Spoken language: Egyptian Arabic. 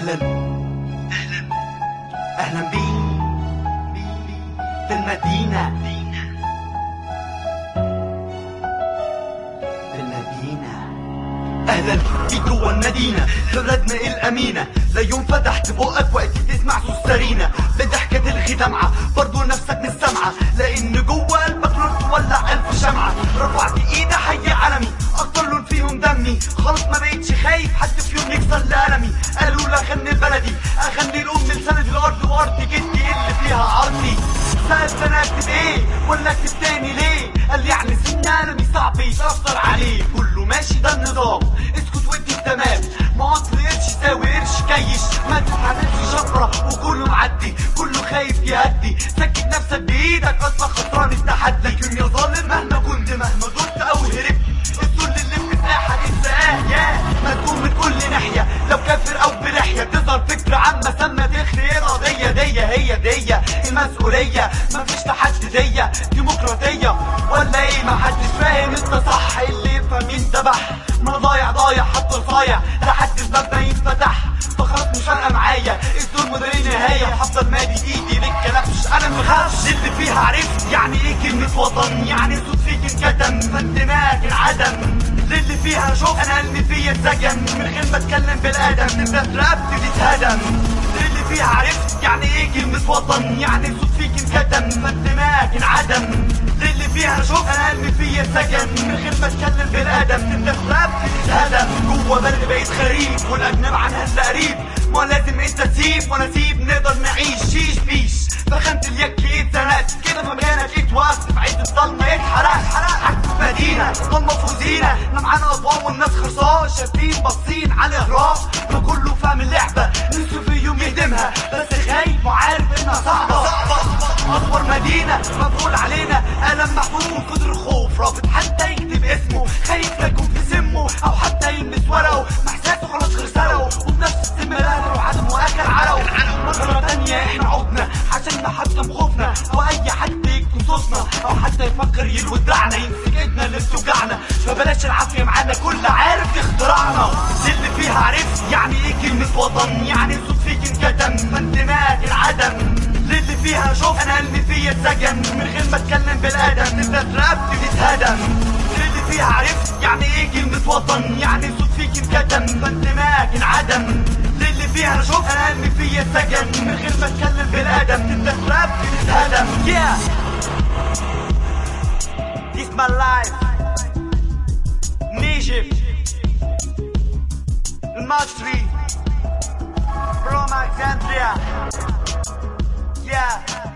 اهلا اهلا اهلا بيك في المدينة في المدينة اهلا بيك جوا المدينة بلدنا الامينة لا يوم فتحت بقك وقت تسمع سوسترينا بضحكة الغي دمعة برضو نفسك مش سامعة لان جوا قلبك نور تولع الف شمعة رفعت ايدي حي علمي اكتر لون فيهم دمي خلاص ما بقتش خايف حد في يوم يكسر لقلمي قالوا لا اغني بلدي اغني الام لسند الارض وارض جدي اللي فيها عرضي سألت انا اكتب ايه ولا اكتب تاني ليه قال لي يعني سن قلمي صعب يتأثر عليه كله ماشي ده النظام اسكت وادي التمام ما اصل قرش يساوي قرش كيش ما تتحملش شفرة وكله معدي كله خايف يهدي سكت نفسك بايدك اصلا خسران التحدي لكن يا ظالم مهما كنت مهما دلت او هربت الذل اللي في ساحة انساه يا ما تكون من كل ناحية لو كافر او بلحية تظهر فكرة عامة سامة تخلي ارادية دي هي دي المسؤولية مفيش تحديدية ديمقراطية ولا ايه ما حدش فاهم انت صح اللي يفهم ينتبح ما ضايع ضايع حتى رفايع لحد الباب ما يتفتح فخلاص مش فارقة معايا الظلم ده ليه نهاية هفضل مادي ايدي للكلبش انا مخافش اللي فيها عرفت يعني ايه كلمة وطن يعني صوت فيك انكتم فانتماك العدم اللي فيها شوف انا قلبي فيا اتسجن من غير ما اتكلم بالادم نبات رقبتي تتهدم اللي فيها عرفت يعني ايه كلمة وطن يعني صوت فيك انكتم فانتماك انعدم اللي فيها شوف انا قلبي فيا اتسجن من غير ما اتكلم بالادم نبات رقبتي تتهدم جوه بلد بقيت غريب والاجنب عنها اللي قريب ما لازم انت تسيب وانا اسيب نقدر نعيش شيش بيش فخمت اليك اتزنقت كده في مكانك اتوقفت في عيد الضلمه اتحرقت حرقت في مدينه ضلمه فوزينا احنا معانا اضواء والناس خرصان شادين باصين على اهرام ما كله فاهم اللعبه نفسه في يوم يهدمها بس خايف وعارف انها صعبه اكبر مدينه مفعول علينا الم محمود كتر الخوف رافض حتى يكتب اسمه خايف لا يكون في سمه او حتى يلمس ورقه محساسه خلاص غير سرقه وبنفس السم الاهل وعدم واكل عرقه مرة تانية احنا عدنا عشان نحطم خوفنا او اي حد يكتم صوتنا او حتى يفكر يودعنا يمسك ايدنا اللي بتوجعنا فبلاش العافية معانا كل عارف اختراعنا اللي فيها عرفت يعني ايه كلمة وطن يعني صوت فيك انكتم فانتماك العدم اللي فيها شوف انا قلبي فيا اتسجن من غير ما اتكلم بالادم نبات رقبتي تتهدم اللي فيها عرفت يعني ايه كلمة وطن يعني صوت فيك انكتم فانتماك انعدم اللي فيها شوف انا قلبي فيا اتسجن من غير ما اتكلم بالادم نبات رقبتي تتهدم yeah This my life نيجف المصري from Alexandria Yeah